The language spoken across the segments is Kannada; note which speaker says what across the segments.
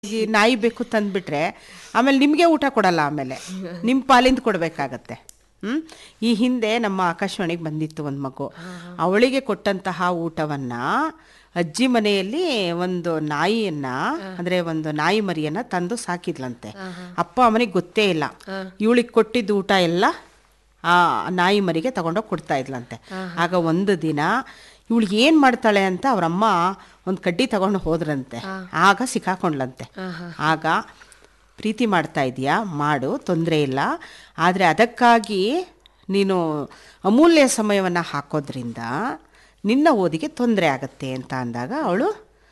Speaker 1: ಈ ನಾಯಿ ಬೇಕು ತಂದ್ಬಿಟ್ರೆ ಆಮೇಲೆ ನಿಮಗೆ ಊಟ ಕೊಡಲ್ಲ ಆಮೇಲೆ ನಿಮ್ಮ ಪಾಲಿಂದ ಕೊಡಬೇಕಾಗತ್ತೆ ಹ್ಞೂ ಈ ಹಿಂದೆ ನಮ್ಮ ಆಕಾಶವಾಣಿಗೆ ಬಂದಿತ್ತು ಒಂದು ಮಗು ಅವಳಿಗೆ ಕೊಟ್ಟಂತಹ ಊಟವನ್ನ ಅಜ್ಜಿ ಮನೆಯಲ್ಲಿ ಒಂದು ನಾಯಿಯನ್ನ ಅಂದ್ರೆ ಒಂದು ನಾಯಿ ಮರಿಯನ್ನ ತಂದು ಸಾಕಿದ್ಲಂತೆ ಅಪ್ಪ ಅಮ್ಮನಿಗೆ ಗೊತ್ತೇ ಇಲ್ಲ ಇವಳಿಗೆ ಕೊಟ್ಟಿದ್ದ ಊಟ ಎಲ್ಲ ಆ ನಾಯಿ ಮರಿಗೆ ತಗೊಂಡೋಗಿ ಕೊಡ್ತಾ ಇದ್ಲಂತೆ ಆಗ ಒಂದು ದಿನ ಇವಳಿಗೆ ಏನು ಮಾಡ್ತಾಳೆ ಅಂತ ಅವರಮ್ಮ ಒಂದು ಕಡ್ಡಿ ತಗೊಂಡು ಹೋದ್ರಂತೆ ಆಗ ಸಿಕ್ಕಾಕೊಂಡ್ಲಂತೆ ಆಗ ಪ್ರೀತಿ ಮಾಡ್ತಾ ಇದೀಯಾ ಮಾಡು ತೊಂದರೆ ಇಲ್ಲ ಆದರೆ ಅದಕ್ಕಾಗಿ ನೀನು ಅಮೂಲ್ಯ ಸಮಯವನ್ನು ಹಾಕೋದ್ರಿಂದ ನಿನ್ನ ಓದಿಗೆ ತೊಂದರೆ ಆಗತ್ತೆ ಅಂತ ಅಂದಾಗ ಅವಳು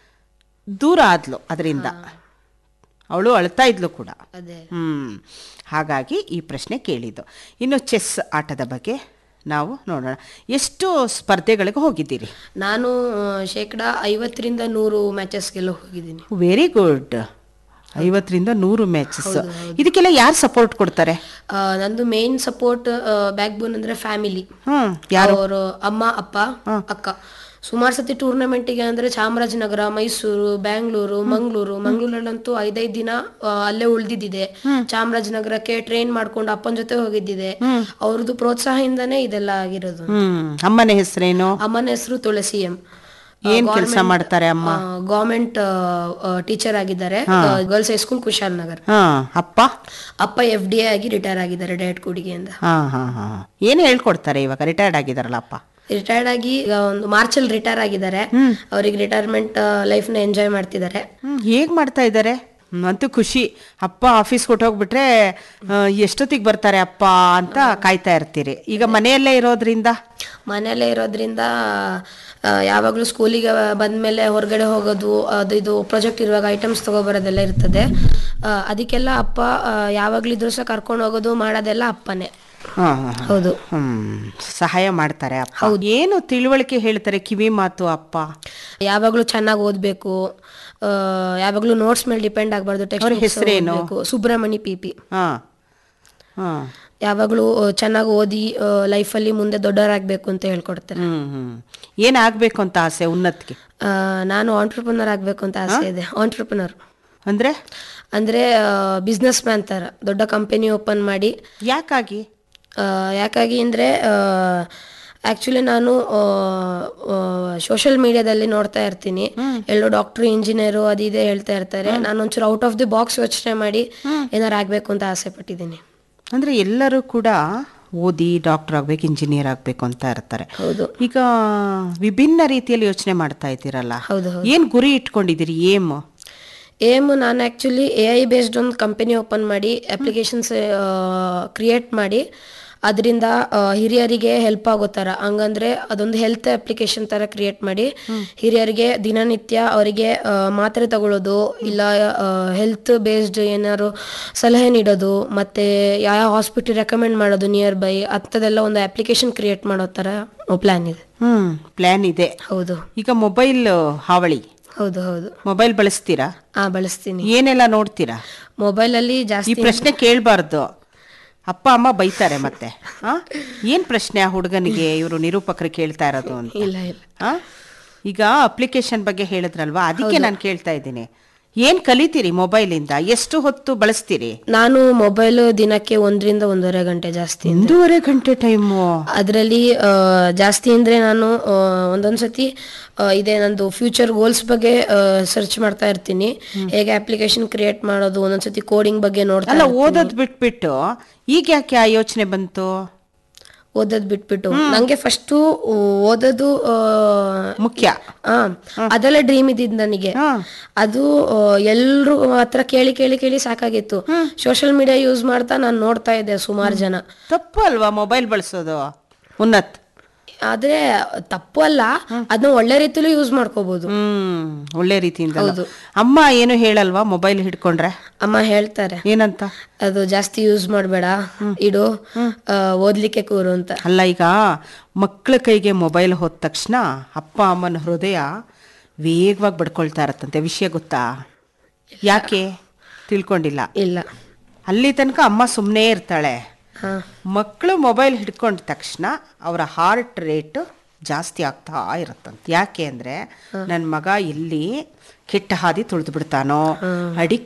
Speaker 1: ದೂರ ಆದ್ಲು ಅದರಿಂದ ಅವಳು ಅಳ್ತಾ ಇದ್ಲು ಕೂಡ
Speaker 2: ಅದೇ
Speaker 1: ಹ್ಮ್ ಹಾಗಾಗಿ ಈ ಪ್ರಶ್ನೆ ಕೇಳಿದ್ದು ಇನ್ನು ಚೆಸ್ ಆಟದ ಬಗ್ಗೆ ನಾವು ನೋಡೋಣ ಎಷ್ಟು ಸ್ಪರ್ಧೆಗಳಿಗೆ ಹೋಗಿದ್ದೀರಿ
Speaker 2: ನಾನು ಆ, ಶೇಕಡ ಐವತ್ತರಿಂದ ನೂರು ಮ್ಯಾಚಸ್ಗೆಲ್ಲ ಹೋಗಿದ್ದೀನಿ
Speaker 1: ವೆರಿ ಗುಡ್ ಐವತ್ತರಿಂದ ನೂರು ಮ್ಯಾಚಸ್ ಇದಕ್ಕೆಲ್ಲ ಯಾರು ಸಪೋರ್ಟ್ ಕೊಡ್ತಾರೆ
Speaker 2: ಆ, ನಂದು ಮೇನ್ ಸಪೋರ್ಟ್ ಬ್ಯಾಕ್ ಬೋನ್ ಅಂದ್ರೆ ಫ್ಯಾಮಿಲಿ
Speaker 1: ಹ್ಮ್ ಯಾರು
Speaker 2: ಅವರು ಅಮ್ಮ ಅಪ್ಪ ಅಕ್ಕ ಸುಮಾರು ಸತಿ ಟೂರ್ನಮೆಂಟಿಗೆ ಅಂದ್ರೆ ಚಾಮರಾಜನಗರ ಮೈಸೂರು ಬ್ಯಾಂಗ್ಳೂರು ಮಂಗಳೂರು ಮಂಗಳೂರಲ್ಲಂತೂ ಐದೈದು ದಿನ ಆ, ಅಲ್ಲೇ ಉಳ್ದಿದ್ದಿದೆ ಚಾಮರಾಜನಗರಕ್ಕೆ ಟ್ರೈನ್ ಮಾಡ್ಕೊಂಡು ಅಪ್ಪನ ಜೊತೆ ಹೋಗಿದ್ದಿದೆ ಅವ್ರದ್ದು ಪ್ರೋತ್ಸಾಹದಿಂದಾನೇ ಇದೆಲ್ಲ ಆಗಿರೋದು
Speaker 1: ಹ್ಮ್ ಅಮ್ಮನ ಹೆಸರೇನು
Speaker 2: ಅಮ್ಮನ ಹೆಸರು ತುಳಸಿ ಎಂ
Speaker 1: ಏನ್ ಕೆಲಸ ಮಾಡ್ತಾರೆ ಅಮ್ಮ
Speaker 2: ಗವರ್ಮೆಂಟ್ ಟೀಚರ್ ಆಗಿದ್ದಾರೆ ಗರ್ಲ್ಸ್ ಹೈಸ್ಕೂಲ್ ಕುಶಾಲ್ ನಗರ್
Speaker 1: ಹಾ ಅಪ್ಪ
Speaker 2: ಅಪ್ಪ ಎಫ್ ಡಿ ಆಗಿ ರಿಟೈರ್ ಆಗಿದ್ದಾರೆ ಡಯಟ್ ಕೂಡಿಗೆಯಿಂದ
Speaker 1: ಹಾ ಹಾ ಹಾ ಏನು ಹೇಳ್ಕೊಡ್ತಾರೆ ಇವಾಗ ರಿಟೈರ್ಡ್ ಆಗಿದಾರಲ್ಲ ಅಪ್ಪ
Speaker 2: ರಿಟೈರ್ಡ್ ಆಗಿ ಈಗ ಒಂದು ಮಾರ್ಚ್ ಅಲ್ಲಿ ರಿಟೈರ್ ಆಗಿದ್ದಾರೆ ಅವ್ರಿಗೆ ರಿಟೈರ್ಮೆಂಟ್ ಲೈಫ್ ನ ಎಂಜಾಯ್ ಮಾಡ್ತಿದ್ದಾರೆ
Speaker 1: ಹ್ಮ್ ಹೇಗ್ ಮಾಡ್ತಾ ಇದ್ದಾರೆ ಹ್ಮ್, ಅಂತೂ ಖುಷಿ ಅಪ್ಪ ಆಫೀಸ್ ಕೊಟ್ಟೋಗ್ಬಿಟ್ರೆ ಆ, ಎಷ್ಟೊತ್ತಿಗೆ ಬರ್ತಾರೆ ಅಪ್ಪ ಅಂತ ಕಾಯ್ತಾ ಇರ್ತೀರಿ ಈಗ ಮನೆಯಲ್ಲೇ ಇರೋದ್ರಿಂದ
Speaker 2: ಮನೆಯಲ್ಲೇ ಇರೋದ್ರಿಂದ ಆ, ಯಾವಾಗ್ಲೂ ಸ್ಕೂಲಿಗೆ ಬಂದ್ಮೇಲೆ ಹೊರಗಡೆ ಹೋಗೋದು ಅದು ಇದು ಪ್ರಾಜೆಕ್ಟ್ ಇರುವಾಗ ಐಟಮ್ಸ್ ತಗೊಬರೋದೆಲ್ಲ ಇರ್ತದೆ ಆ, ಅದಕ್ಕೆಲ್ಲ ಅಪ್ಪ ಆ, ಯಾವಾಗ್ಲಿದ್ರು ಸಹ ಕರ್ಕೊಂಡು ಹೋಗೋದು ಮಾಡೋದೆಲ್ಲ ಅಪ್ಪನೇ
Speaker 1: ಹಾ, ಹಾ, ಹಾ.
Speaker 2: ಹೌದು
Speaker 1: ಹ್ಮ್ ಸಹಾಯ ಮಾಡ್ತಾರೆ ಅಪ್ಪ ಏನು ತಿಳುವಳಿಕೆ ಹೇಳ್ತಾರೆ ಕಿವಿ ಮಾತು ಅಪ್ಪ
Speaker 2: ಯಾವಾಗ್ಲೂ ಚೆನ್ನಾಗಿ ಓದ್ಬೇಕು ಆ, ಯಾವಾಗ್ಲೂ ನೋಟ್ಸ್ ಮೇಲೆ ಡಿಪೆಂಡ್ ಆಗಬಾರ್ದು
Speaker 1: ಅವ್ರ ಹೆಸ್ರೇನು?
Speaker 2: ಸುಬ್ರಹ್ಮಣಿ ಪಿ ಪಿ
Speaker 1: ಹಾ ಹಾ
Speaker 2: ಯಾವಾಗಲೂ ಚೆನ್ನಾಗಿ ಓದಿ ಲೈಫಲ್ಲಿ ಮುಂದೆ ದೊಡ್ಡವರಾಗಬೇಕು ಅಂತ ಹೇಳ್ಕೊಡ್ತಾರೆ
Speaker 1: ಹ್ಮ್ ಹ್ಮ್ ಏನಾಗ್ಬೇಕು ಅಂತ ಆಸೆ ಉನ್ನತಿಗೆ
Speaker 2: ಆ, ನಾನು ಆಂಟ್ರಪ್ರನರ್ ಆಗಬೇಕು ಅಂತ ಆಸೆ ಇದೆ ಆಂಟ್ರಪ್ರನರ್
Speaker 1: ಅಂದ್ರೆ
Speaker 2: ಅಂದರೆ ಬಿಸ್ನೆಸ್ ಮ್ಯಾನ್ ಥರ ದೊಡ್ಡ ಕಂಪನಿ ಓಪನ್ ಮಾಡಿ
Speaker 1: ಯಾಕಾಗಿ
Speaker 2: ಆ, ಯಾಕಾಗಿ ಅಂದರೆ ಆ್ಯಕ್ಚುಲಿ ನಾನು ಸೋಷಿಯಲ್ ಮೀಡಿಯಾದಲ್ಲಿ ನೋಡ್ತಾ ಇರ್ತೀನಿ ಎಲ್ಲೋ ಡಾಕ್ಟ್ರು ಇಂಜಿನಿಯರು ಅದು ಇದೆ ಹೇಳ್ತಾ ಇರ್ತಾರೆ ನಾನು ಒಂಚೂರು ಔಟ್ ಆಫ್ ದಿ ಬಾಕ್ಸ್ ಯೋಚನೆ ಮಾಡಿ ಏನಾರು ಆಗಬೇಕು ಅಂತ ಆಸೆ ಪಟ್ಟಿದ್ದೀನಿ
Speaker 1: ಅಂದ್ರೆ ಎಲ್ಲರೂ ಕೂಡ ಓದಿ ಡಾಕ್ಟರ್ ಆಗ್ಬೇಕು ಇಂಜಿನಿಯರ್ ಆಗ್ಬೇಕು ಅಂತ ಇರ್ತಾರೆ
Speaker 2: ಹೌದು
Speaker 1: ಈಗ ವಿಭಿನ್ನ ರೀತಿಯಲ್ಲಿ ಯೋಚನೆ ಮಾಡ್ತಾ ಇದ್ದೀರಲ್ಲ
Speaker 2: ಹೌದು
Speaker 1: ಏನ್ ಗುರಿ ಇಟ್ಕೊಂಡಿದ್ದೀರಿ ಏಮ್
Speaker 2: ಏಮ್ ನಾನು ಆ್ಯಕ್ಚುಲಿ ಎ ಐ ಬೇಸ್ಡ್ ಒಂದು ಕಂಪನಿ ಓಪನ್ ಮಾಡಿ ಅಪ್ಲಿಕೇಶನ್ಸ್ ಕ್ರಿಯೇಟ್ ಮಾಡಿ ಅದರಿಂದ ಹಿರಿಯರಿಗೆ ಹೆಲ್ಪ್ ಆಗೋ ಥರ ಹಂಗಂದ್ರೆ ಅದೊಂದು ಹೆಲ್ತ್ ಅಪ್ಲಿಕೇಶನ್ ಥರ ಕ್ರಿಯೇಟ್ ಮಾಡಿ ಹಿರಿಯರಿಗೆ ದಿನನಿತ್ಯ ಅವರಿಗೆ ಆ, ಮಾತ್ರೆ ತಗೊಳ್ಳೋದು ಇಲ್ಲ ಹೆಲ್ತ್ ಬೇಸ್ಡ್ ಏನಾದ್ರು ಸಲಹೆ ನೀಡೋದು ಮತ್ತು ಯಾವ ಹಾಸ್ಪಿಟಲ್ ರೆಕಮೆಂಡ್ ಮಾಡೋದು ನಿಯರ್ ಬೈ ಅಂಥದ್ದೆಲ್ಲ ಒಂದು ಅಪ್ಲಿಕೇಶನ್ ಕ್ರಿಯೇಟ್ ಮಾಡೋ ಥರ ಪ್ಲ್ಯಾನ್ ಇದೆ
Speaker 1: ಹ್ಮ್ ಪ್ಲಾನ್ ಇದೆ
Speaker 2: ಹೌದು
Speaker 1: ಈಗ ಮೊಬೈಲ್ ಹಾವಳಿ
Speaker 2: ಹೌದು ಹೌದು
Speaker 1: ಮೊಬೈಲ್ ಬಳಸ್ತೀರಾ
Speaker 2: ಆ ಬಳಸ್ತೀನಿ
Speaker 1: ಏನೆಲ್ಲ ನೋಡ್ತೀರಾ
Speaker 2: ಮೊಬೈಲಲ್ಲಿ
Speaker 1: ಈ
Speaker 2: ಜಾಸ್ತಿ
Speaker 1: ಪ್ರಶ್ನೆ ಕೇಳಬಾರ್ದು ಅಪ್ಪ ಅಮ್ಮ ಬೈತಾರೆ ಮತ್ತೆ ಆ? ಏನ್ ಪ್ರಶ್ನೆ ಆ ಹುಡುಗನಿಗೆ ಇವರು ನಿರೂಪಕರು ಕೇಳ್ತಾ ಇರೋದು ಅಂತ
Speaker 2: ಇಲ್ಲ ಇಲ್ಲ
Speaker 1: ಆ? ಈಗ ಅಪ್ಲಿಕೇಶನ್ ಬಗ್ಗೆ ಹೇಳಿದ್ರಲ್ವಾ ಅದಕ್ಕೆ ನಾನು ಕೇಳ್ತಾ ಇದ್ದೀನಿ ಏನ್ ಕಲಿತೀರಿ ಮೊಬೈಲಿಂದ ಎಷ್ಟು ಹೊತ್ತು ಬಳಸ್ತೀರಿ
Speaker 2: ನಾನು ಮೊಬೈಲ್ ದಿನಕ್ಕೆ ಒಂದರಿಂದ ಒಂದೂವರೆ ಗಂಟೆ ಜಾಸ್ತಿ
Speaker 1: ಒಂದೂವರೆ ಗಂಟೆ ಟೈಮು
Speaker 2: ಅದರಲ್ಲಿ ಜಾಸ್ತಿ ಅಂದ್ರೆ ನಾನು ಆ, ಒಂದೊಂದ್ಸತಿ ಆ, ಇದೆ ನಂದು ಫ್ಯೂಚರ್ ಗೋಲ್ಸ್ ಬಗ್ಗೆ ಸರ್ಚ್ ಮಾಡ್ತಾ ಇರ್ತೀನಿ ಹೇಗೆ ಅಪ್ಲಿಕೇಶನ್ ಕ್ರಿಯೇಟ್ ಮಾಡೋದು ಒಂದೊಂದ್ಸತಿ ಕೋಡಿಂಗ್ ಬಗ್ಗೆ ನೋಡ್ತಾ
Speaker 1: ಅಲ್ಲ ಓದೋದ್ ಬಿಟ್ಬಿಟ್ಟು ಈಗ ಯಾಕೆ ಆ ಯೋಚನೆ ಬಂತು
Speaker 2: ಓದೋದ್ ಬಿಟ್ಬಿಟ್ಟು ನಂಗೆ ಫಸ್ಟು ಓದೋದು ಆ,
Speaker 1: ಮುಖ್ಯ
Speaker 2: ಆ, ಅದೆಲ್ಲ ಡ್ರೀಮ್ ಇದ್ದಿದ್ದು ನನಗೆ ಅದು ಎಲ್ರು ಹತ್ರ ಕೇಳಿ ಕೇಳಿ ಕೇಳಿ ಸಾಕಾಗಿತ್ತು ಸೋಷಿಯಲ್ ಮೀಡಿಯಾ ಯೂಸ್ ಮಾಡ್ತಾ ನಾನು ನೋಡ್ತಾ ಇದ್ದೆ ಸುಮಾರು ಜನ
Speaker 1: ತಪ್ಪು ಅಲ್ವಾ ಮೊಬೈಲ್ ಬಳಸೋದು ಉನ್ನತ್
Speaker 2: ಆದ್ರೆ ತಪ್ಪು ಅಲ್ಲ ಅದನ್ನ ಒಳ್ಳೆ ರೀತಿಲೂ ಯೂಸ್ ಮಾಡ್ಕೋಬಹುದು
Speaker 1: ಹ್ಮ್ ಒಳ್ಳೆ ರೀತಿಯಿಂದ ಅಮ್ಮ ಏನು ಹೇಳಲ್ವಾ ಮೊಬೈಲ್ ಹಿಡ್ಕೊಂಡ್ರೆ
Speaker 2: ಅಮ್ಮ ಹೇಳ್ತಾರೆ
Speaker 1: ಏನಂತ
Speaker 2: ಅದು ಜಾಸ್ತಿ ಯೂಸ್ ಮಾಡಬೇಡ ಇಡು ಆ, ಓದ್ಲಿಕ್ಕೆ ಕೂರು ಅಂತ
Speaker 1: ಅಲ್ಲ ಈಗ ಮಕ್ಕಳ ಕೈಗೆ ಮೊಬೈಲ್ ಹೋದ ತಕ್ಷಣ ಅಪ್ಪ ಅಮ್ಮನ ಹೃದಯ ವೇಗವಾಗಿ ಬಡ್ಕೊಳ್ತಾ ಇರತ್ತಂತೆ ವಿಷಯ ಗೊತ್ತಾ ಯಾಕೆ ತಿಳ್ಕೊಂಡಿಲ್ಲ
Speaker 2: ಇಲ್ಲ
Speaker 1: ಅಲ್ಲಿ ತನಕ ಅಮ್ಮ ಸುಮ್ಮನೆ ಇರ್ತಾಳೆ
Speaker 2: ಹಾ
Speaker 1: ಮಕ್ಕಳು ಮೊಬೈಲ್ ಹಿಡ್ಕೊಂಡ ತಕ್ಷಣ ಅವರ ಹಾರ್ಟ್ ರೇಟ್ ಜಾಸ್ತಿ ಆಗ್ತಾ ಇರುತ್ತಂತೆ ಯಾಕೆ ಅಂದರೆ ನನ್ನ ಮಗ ಎಲ್ಲಿ ಕೆಟ್ಟ ಹಾದಿ ತುಳಿದು ಬಿಡ್ತಾನೋ ಅಡಿಕ್ಟ್